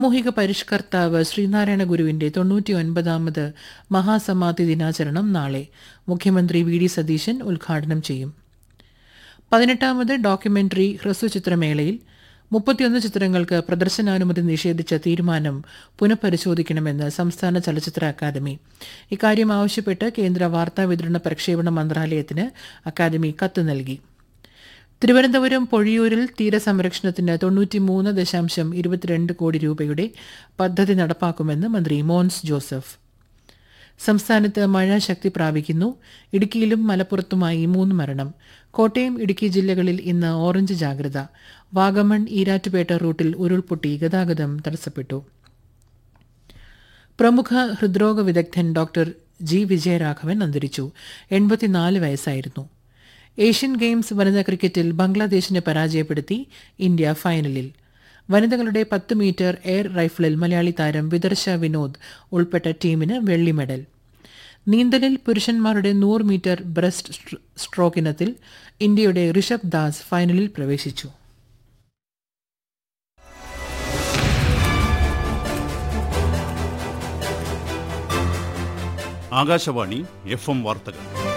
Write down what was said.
സാമൂഹിക പരിഷ്കർത്താവ് ശ്രീനാരായണ ഗുരുവിന്റെ തൊണ്ണൂറ്റി ഒൻപതാമത് മഹാസമാധി ദിനാചരണം നാളെ മുഖ്യമന്ത്രി വി ഡി സതീശൻ ഉദ്ഘാടനം ചെയ്യും പതിനെട്ടാമത് ഡോക്യുമെന്ററി ഹ്രസ്വചിത്രമേളയിൽ മുപ്പത്തിയൊന്ന് ചിത്രങ്ങൾക്ക് പ്രദർശനാനുമതി നിഷേധിച്ച തീരുമാനം പുനഃപരിശോധിക്കണമെന്ന് സംസ്ഥാന ചലച്ചിത്ര അക്കാദമി ഇക്കാര്യം ആവശ്യപ്പെട്ട് കേന്ദ്ര വാർത്താവിതരണ പ്രക്ഷേപണ മന്ത്രാലയത്തിന് അക്കാദമി കത്ത് നൽകി തിരുവനന്തപുരം പൊഴിയൂരിൽ തീരസംരക്ഷണത്തിന് തൊണ്ണൂറ്റിമൂന്ന് ദശാംശം ഇരുപത്തിരണ്ട് കോടി രൂപയുടെ പദ്ധതി നടപ്പാക്കുമെന്ന് മന്ത്രി മോൻസ് ജോസഫ് സംസ്ഥാനത്ത് മഴ ശക്തി പ്രാപിക്കുന്നു ഇടുക്കിയിലും മലപ്പുറത്തുമായി മൂന്ന് മരണം കോട്ടയം ഇടുക്കി ജില്ലകളിൽ ഇന്ന് ഓറഞ്ച് ജാഗ്രത വാഗമൺ ഈരാറ്റുപേട്ട റൂട്ടിൽ ഉരുൾപൊട്ടി ഗതാഗതം തടസ്സപ്പെട്ടു പ്രമുഖ ഹൃദ്രോഗ വിദഗ്ധൻ ഡോക്ടർ ജി വിജയരാഘവൻ അന്തരിച്ചു എൺപത്തിനാല് വയസ്സായിരുന്നു ഏഷ്യൻ ഗെയിംസ് വനിതാ ക്രിക്കറ്റിൽ ബംഗ്ലാദേശിനെ പരാജയപ്പെടുത്തി ഇന്ത്യ ഫൈനലിൽ വനിതകളുടെ പത്ത് മീറ്റർ എയർ റൈഫിളിൽ മലയാളി താരം വിദർശ വിനോദ് ഉൾപ്പെട്ട ടീമിന് വെള്ളി മെഡൽ നീന്തലിൽ പുരുഷന്മാരുടെ നൂറ് മീറ്റർ ബ്രസ്റ്റ് സ്ട്രോക്ക് ഇനത്തിൽ ഇന്ത്യയുടെ ഋഷഭ് ദാസ് ഫൈനലിൽ പ്രവേശിച്ചു ആകാശവാണി എഫ് എം വാർത്തകൾ